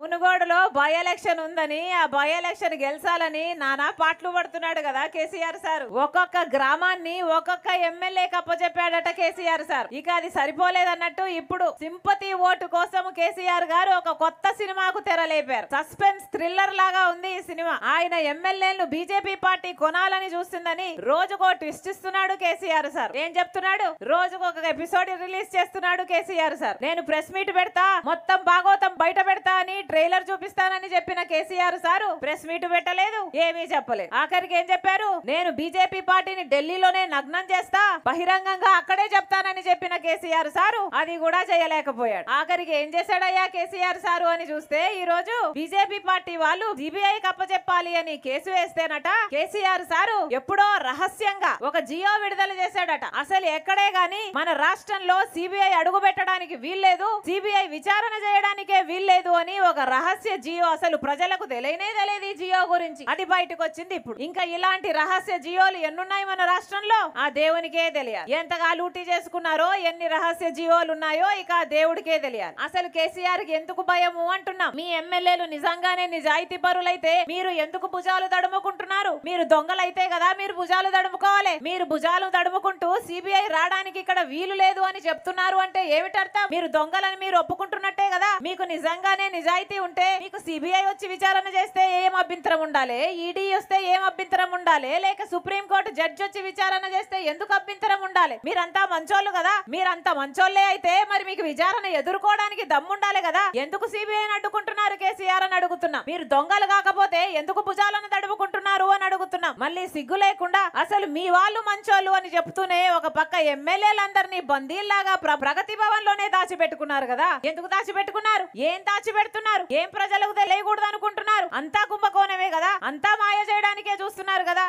మునుగోడులో by election ఉందని ఆ బై ఎలక్షన్ గెలిచాలని నానా పాటలు పడుతున్నాడు కదా కేసీఆర్ సార్ ఒక్కొక్క గ్రామాన్ని ఒక్కొక్క ఎమ్మెల్యేకి అప్పచెప్పాడట కేసీఆర్ సార్ ఇక అది సరిపోలేదన్నట్టు ఇప్పుడు సింపతి ఓటు కోసం కేసీఆర్ గారు ఒక కొత్త సినిమాకు తెరలేపారు సస్పెన్స్ థ్రిల్లర్ లాగా ఉంది ఈ సినిమా ఆయన ఎమ్మెల్యేలను బీజేపీ పార్టీ కొనాలని చూస్తుందని రోజుకో ట్విస్ట్ ఇస్తున్నాడు కేసీఆర్ సార్ ఏం చెప్తున్నాడు రోజుకు ఒక ఎపిసోడ్ రిలీజ్ చేస్తున్నాడు కేసీఆర్ సార్ నేను ప్రెస్ మీట్ పెడతా మొత్తం భాగవతం బయట పెడతా అని ట్రైలర్ చూపిస్తానని చెప్పిన కేసీఆర్ సారు ప్రెస్ మీట్ పెట్టలేదు ఏమీ చెప్పలేదు ఆఖరికి ఏం చెప్పారు నేను బీజేపీ పార్టీని ఢిల్లీలోనే నగ్నం చేస్తా బహిరంగంగా అక్కడే చెప్తానని చెప్పిన కేసీఆర్ సారు అది కూడా చేయలేకపోయాడు ఆఖరికి ఏం చేశాడయ్యా కేసీఆర్ సారు అని చూస్తే ఈ రోజు బీజేపీ పార్టీ వాళ్ళు సిబిఐ కప్పచెప్పాలి అని కేసు వేస్తేనట కేసీఆర్ సారు ఎప్పుడో రహస్యంగా ఒక జియో విడుదల చేశాడట అసలు ఎక్కడే గాని మన రాష్ట్రంలో సిబిఐ అడుగు పెట్టడానికి వీల్లేదు సిబిఐ విచారణ చేయడానికే వీల్లేదు అని ఒక రహస్య జియో అసలు ప్రజలకు తెలియనే తెలియదు ఈ జియో గురించి అది బయటకు వచ్చింది ఇప్పుడు ఇంకా ఇలాంటి రహస్య జియోలు ఎన్నున్నాయి మన రాష్ట్రంలో ఆ దేవునికే తెలియాలి ఎంతగా లూటీ చేసుకున్నారో ఎన్ని రహస్య జియోలు ఉన్నాయో ఇక ఆ దేవుడికే తెలియాలి అసలు కేసీఆర్ కి ఎందుకు భయము అంటున్నా మీ ఎమ్మెల్యేలు నిజంగానే నిజాయితీ పరులైతే మీరు ఎందుకు భుజాలు దడుముకుంటున్నారు మీరు దొంగలైతే కదా మీరు భుజాలు దడుముకోవాలి మీరు భుజాలు దడుముకుంటూ సిబిఐ రావడానికి ఇక్కడ వీలు లేదు అని చెప్తున్నారు అంటే ఏమిటర్థం మీరు దొంగలని మీరు ఒప్పుకుంటున్నట్టే కదా మీకు నిజంగానే నిజాయితీ ఉంటే మీకు సిబిఐ వచ్చి విచారణ చేస్తే ఏం అభ్యంతరం ఉండాలి ఈడీ వస్తే ఏం అభ్యంతరం ఉండాలి లేక సుప్రీం కోర్టు జడ్జి వచ్చి విచారణ చేస్తే ఎందుకు అభ్యంతరం ఉండాలి మీరంతా మంచోళ్ళు కదా మీరంతా మంచోళ్ళే అయితే మరి మీకు విచారణ ఎదుర్కోవడానికి దమ్ముండాలి కదా ఎందుకు సిబిఐ అడ్డుకుంటున్నారు కేసీఆర్ అని అడుగుతున్నా మీరు దొంగలు కాకపోతే ఎందుకు భుజాలను తడుపుకుంటున్నారు అని అడుగుతున్నా మళ్ళీ సిగ్గు లేకుండా అసలు మీ వాళ్ళు మంచోళ్ళు అని చెప్తూనే ఒక పక్క ఎమ్మెల్యేలందరినీ బందీల్లాగా ప్ర- ప్రగతి భవన్ లోనే దాచిపెట్టుకున్నారు కదా ఎందుకు దాచిపెట్టుకున్నారు ఏం దాచిపెడుతున్నారు ఏం ప్రజలకు తెలియకూడదు అనుకుంటున్నారు అంతా కుంభకోణమే కదా అంతా మాయ చేయడానికే చూస్తున్నారు కదా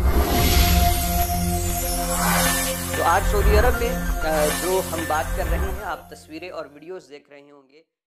तो आज सऊदी अरब में अ, जो हम बात कर रहे हैं आप तस्वीरें और वीडियोस देख रहे होंगे